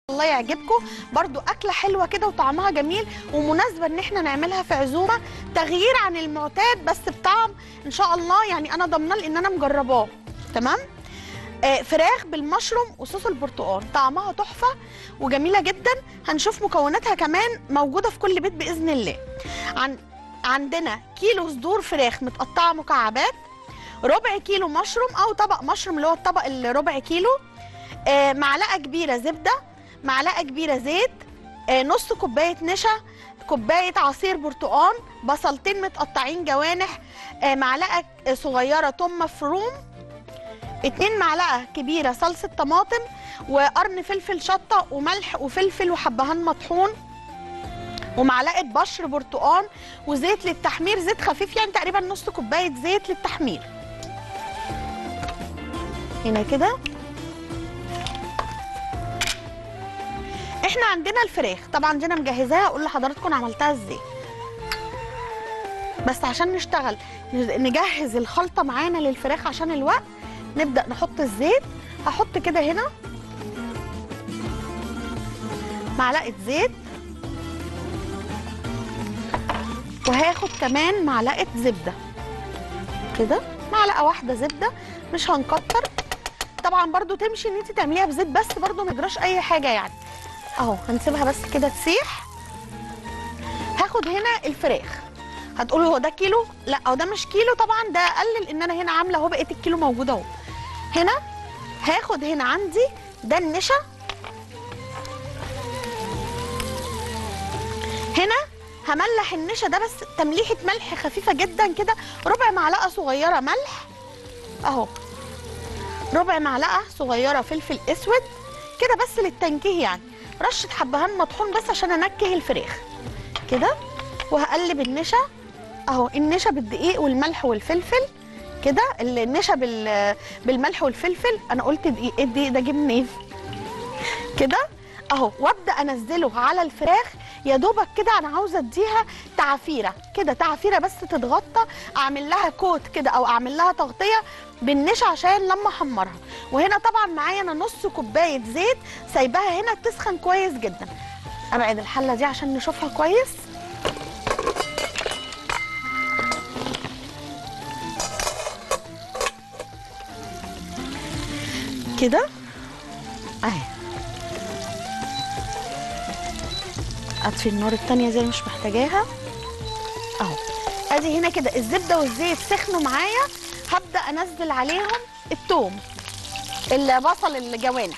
الله يعجبكم برضو اكله حلوه كده وطعمها جميل ومناسبه ان احنا نعملها في عزومه تغيير عن المعتاد بس بطعم ان شاء الله يعني انا ضامنه لان انا مجرباه تمام آه فراخ بالمشروم وصوص البرتقال طعمها تحفه وجميله جدا هنشوف مكوناتها كمان موجوده في كل بيت باذن الله عن عندنا كيلو صدور فراخ متقطعه مكعبات ربع كيلو مشروم او طبق مشروم اللي هو الطبق الربع كيلو آه معلقه كبيره زبده معلقه كبيره زيت آه نص كوبايه نشا كوبايه عصير برتقال بصلتين متقطعين جوانح آه معلقه صغيره توم مفروم اتنين معلقه كبيره صلصه طماطم وقرن فلفل شطه وملح وفلفل وحبهان مطحون ومعلقه بشر برتقال وزيت للتحمير زيت خفيف يعني تقريبا نص كوبايه زيت للتحمير هنا كده احنا عندنا الفراخ طبعا دي انا مجهزاها اقول لحضراتكم عملتها ازاي بس عشان نشتغل نجهز الخلطه معانا للفراخ عشان الوقت نبدا نحط الزيت هحط كده هنا معلقه زيت وهاخد كمان معلقه زبده كده معلقه واحده زبده مش هنكتر طبعا برضو تمشي ان انت تعمليها بزيت بس برضو ما يجراش اي حاجه يعني اهو هنسيبها بس كده تسيح هاخد هنا الفراخ هتقولوا هو ده كيلو لا هو ده مش كيلو طبعا ده اقل لان انا هنا عامله اهو بقيه الكيلو موجوده اهو هنا هاخد هنا عندي ده النشا هنا هملح النشا ده بس تمليحه ملح خفيفه جدا كده ربع معلقه صغيره ملح اهو ربع معلقه صغيره فلفل اسود كده بس للتنكيه يعني رشه حبهان مطحون بس عشان انكه الفراخ كده وهقلب النشا اهو النشا بالدقيق والملح والفلفل كده النشا بال بالملح والفلفل انا قلت دقيق ايه الدقيق ده جه منين كده اهو وابدا انزله على الفراخ يا دوبك كده انا عاوزه اديها تعفيره كده تعفيره بس تتغطى اعمل لها كوت كده او اعمل لها تغطيه بالنشا عشان لما احمرها وهنا طبعا معايا انا نص كوبايه زيت سايباها هنا تسخن كويس جدا ابعد الحله دي عشان نشوفها كويس كده اهي اطفي النار التانية زي مش محتاجاها اهو ادي هنا كده الزبده والزيت سخنوا معايا هبدا انزل عليهم التوم البصل الجوانح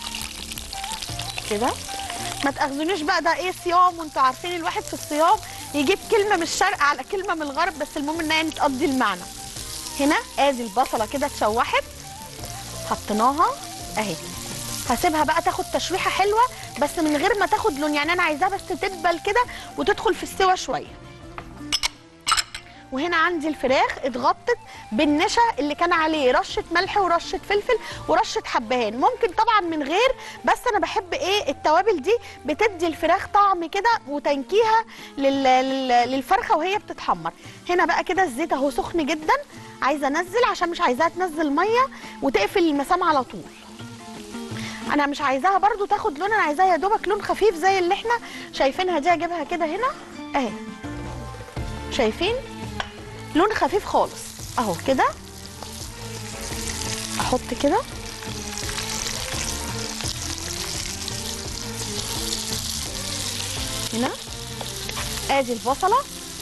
كده ما تاخذونيش بقى ده ايه صيام وانتوا عارفين الواحد في الصيام يجيب كلمه من الشرق على كلمه من الغرب بس المهم انها يعني تقضي المعنى هنا ادي البصله كده اتشوحت حطيناها اهي هسيبها بقى تاخد تشويحه حلوه بس من غير ما تاخد لون يعني انا عايزاها بس تدبل كده وتدخل في السوا شويه وهنا عندي الفراخ اتغطت بالنشا اللي كان عليه رشه ملح ورشه فلفل ورشه حبهان ممكن طبعا من غير بس انا بحب ايه التوابل دي بتدي الفراخ طعم كده وتنكيها لل... لل... للفرخه وهي بتتحمر هنا بقى كده الزيت اهو سخن جدا عايزه انزل عشان مش عايزاها تنزل ميه وتقفل المسام على طول انا مش عايزاها برضو تاخد لون انا عايزاها يا دوبك لون خفيف زي اللي احنا شايفينها دي اجيبها كده هنا اهي شايفين لون خفيف خالص اهو كده احط كده هنا ادي البصله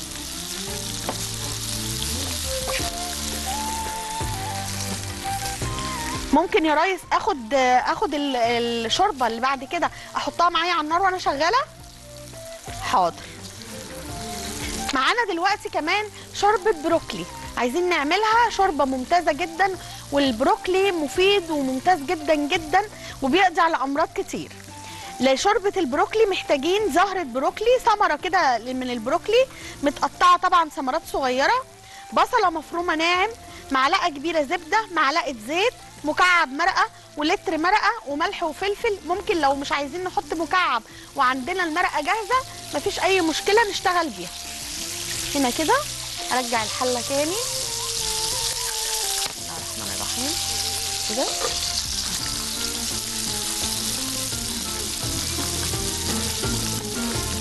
ممكن يا ريس اخد اخد الشوربه اللي بعد كده احطها معايا على النار وانا شغاله حاضر معانا دلوقتي كمان شوربه بروكلي عايزين نعملها شوربه ممتازه جدا والبروكلي مفيد وممتاز جدا جدا وبيقضي على امراض كتير لشوربه البروكلي محتاجين زهره بروكلي ثمره كده من البروكلي متقطعه طبعا ثمرات صغيره بصله مفرومه ناعم معلقه كبيره زبده معلقه زيت مكعب مرقه ولتر مرقه وملح وفلفل ممكن لو مش عايزين نحط مكعب وعندنا المرقه جاهزه مفيش اي مشكله نشتغل بيها هنا كده ارجع الحله تاني بسم الله الرحمن الرحيم كده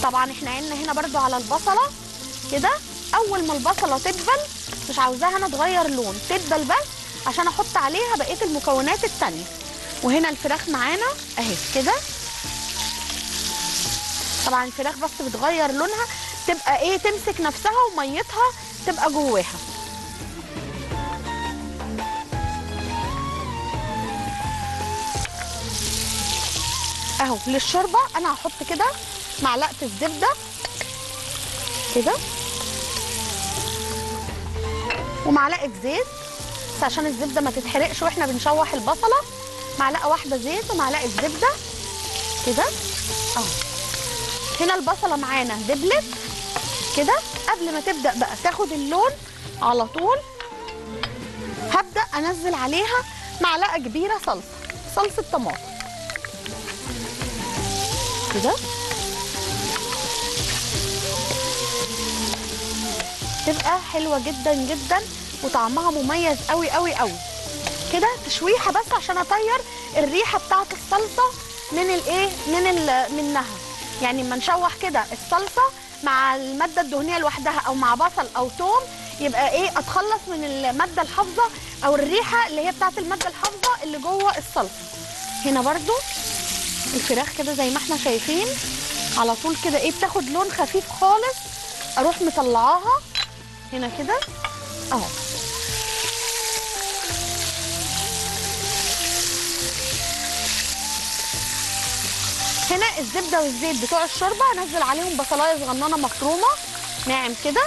طبعا احنا عيننا هنا برضو على البصله كده اول ما البصله تدبل مش عاوزاها انا تغير لون تدبل بس عشان احط عليها بقيه المكونات التانية وهنا الفراخ معانا اهي كده طبعا الفراخ بس بتغير لونها تبقى ايه تمسك نفسها وميتها تبقى جواها اهو للشوربه انا هحط كده معلقه الزبده كده ومعلقه زيت بس عشان الزبده ما تتحرقش واحنا بنشوح البصله معلقه واحده زيت ومعلقه زبده كده اهو هنا البصله معانا دبلت كده قبل ما تبدا بقى تاخد اللون على طول هبدا انزل عليها معلقه كبيره صلصه صلصه طماطم كده تبقى حلوه جدا جدا وطعمها مميز قوي قوي قوي كده تشويحه بس عشان اطير الريحه بتاعه الصلصه من الايه من ال منها يعني لما نشوح كده الصلصه مع الماده الدهنيه لوحدها او مع بصل او توم يبقى ايه اتخلص من الماده الحافظه او الريحه اللي هي بتاعه الماده الحافظه اللي جوه الصلصه هنا برضو الفراخ كده زي ما احنا شايفين على طول كده ايه بتاخد لون خفيف خالص اروح مطلعاها هنا كده اهو هنا الزبده والزيت بتوع الشوربه هنزل عليهم بصلايه صغننه مفرومه ناعم كده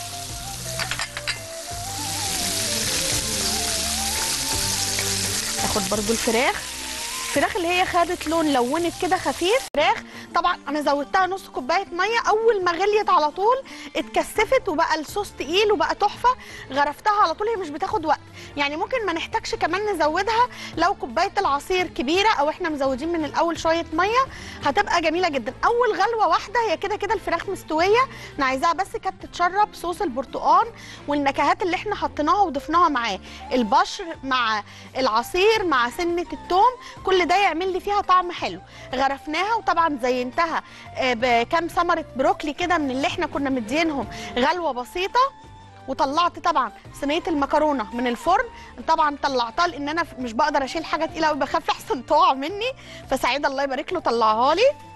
اخد برضو الفراخ الفراخ اللي هي خدت لون لونت كده خفيف فراخ طبعا انا زودتها نص كوبايه ميه اول ما غليت على طول اتكثفت وبقى الصوص تقيل وبقى تحفه غرفتها على طول هي مش بتاخد وقت يعني ممكن ما نحتاجش كمان نزودها لو كوبايه العصير كبيره او احنا مزودين من الاول شويه ميه هتبقى جميله جدا اول غلوه واحده هي كده كده الفراخ مستويه انا عايزاها بس كانت تتشرب صوص البرتقال والنكهات اللي احنا حطيناها وضفناها معاه البشر مع العصير مع سنه الثوم كل ده يعمل لي فيها طعم حلو غرفناها وطبعا زينتها آه، بكام ثمره بروكلي كده من اللي احنا كنا مدينهم غلوه بسيطه وطلعت طبعا صينيه المكرونه من الفرن طبعا طلعتها لان انا مش بقدر اشيل حاجه تقيله قوي بخاف احسن تقع مني فسعيده الله يبارك له طلعها لي